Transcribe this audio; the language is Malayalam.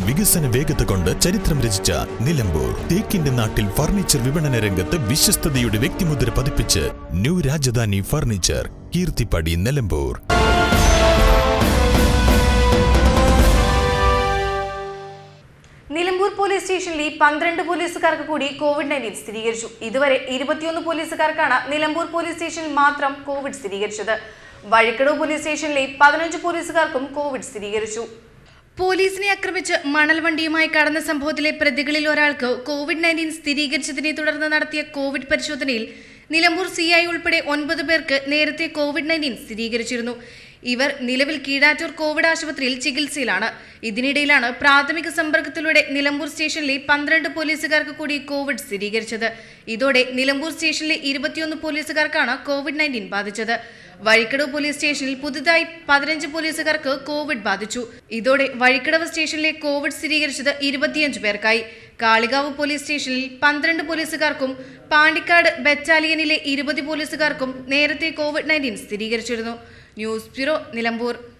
വികസന വേഗത കൊണ്ട് ചരിത്രം രചിച്ച നിലമ്പൂർ തേക്കിന്റെ നാട്ടിൽ ഫർണിച്ചർ വിപണന രംഗത്ത് വിശ്വസ്തതയുടെ വ്യക്തിമുദ്ര പതിപ്പിച്ച് ന്യൂ രാജധാനി ഫർണിച്ചർ കീർത്തിപ്പടി നിലമ്പൂർ നിലമ്പൂർ പോലീസ് സ്റ്റേഷനിൽ ഈ പന്ത്രണ്ട് പോലീസുകാർക്ക് കൂടി കോവിഡ് നയൻറ്റീൻ സ്ഥിരീകരിച്ചു ഇതുവരെ ഇരുപത്തിയൊന്ന് പോലീസുകാർക്കാണ് നിലമ്പൂർ പോലീസ് സ്റ്റേഷനിൽ മാത്രം കോവിഡ് സ്ഥിരീകരിച്ചത് വഴിക്കടവ് പോലീസ് സ്റ്റേഷനിലെ പതിനഞ്ച് പോലീസുകാർക്കും കോവിഡ് സ്ഥിരീകരിച്ചു പോലീസിനെ ആക്രമിച്ച് മണൽ വണ്ടിയുമായി കടന്ന സംഭവത്തിലെ പ്രതികളിൽ ഒരാൾക്ക് കോവിഡ് നയൻറ്റീൻ സ്ഥിരീകരിച്ചതിനെ തുടർന്ന് നടത്തിയ കോവിഡ് പരിശോധനയിൽ നിലമ്പൂർ സി ഐ ഉൾപ്പെടെ ഒൻപത് പേർക്ക് നേരത്തെ കോവിഡ് നയൻറ്റീൻ സ്ഥിരീകരിച്ചിരുന്നു ഇവർ നിലവിൽ കീഴാറ്റൂർ കോവിഡ് ആശുപത്രിയിൽ ചികിത്സയിലാണ് ഇതിനിടയിലാണ് പ്രാഥമിക സമ്പർക്കത്തിലൂടെ നിലമ്പൂർ സ്റ്റേഷനിലെ പന്ത്രണ്ട് പോലീസുകാർക്ക് കൂടി കോവിഡ് സ്ഥിരീകരിച്ചത് ഇതോടെ നിലമ്പൂർ സ്റ്റേഷനിലെ ഇരുപത്തിയൊന്ന് പോലീസുകാർക്കാണ് കോവിഡ് നയൻറ്റീൻ ബാധിച്ചത് വഴിക്കടവ് പോലീസ് സ്റ്റേഷനിൽ പുതുതായി പതിനഞ്ച് പോലീസുകാർക്ക് കോവിഡ് ബാധിച്ചു ഇതോടെ വഴിക്കടവ് സ്റ്റേഷനിലെ കോവിഡ് സ്ഥിരീകരിച്ചത് ഇരുപത്തിയഞ്ച് പേർക്കായി കാളികാവ് പോലീസ് സ്റ്റേഷനിൽ പന്ത്രണ്ട് പോലീസുകാർക്കും പാണ്ടിക്കാട് ബറ്റാലിയനിലെ ഇരുപത് പോലീസുകാർക്കും നേരത്തെ കോവിഡ് നയൻറ്റീൻ സ്ഥിരീകരിച്ചിരുന്നു ന്യൂസ് ബ്യൂറോ നിലമ്പൂർ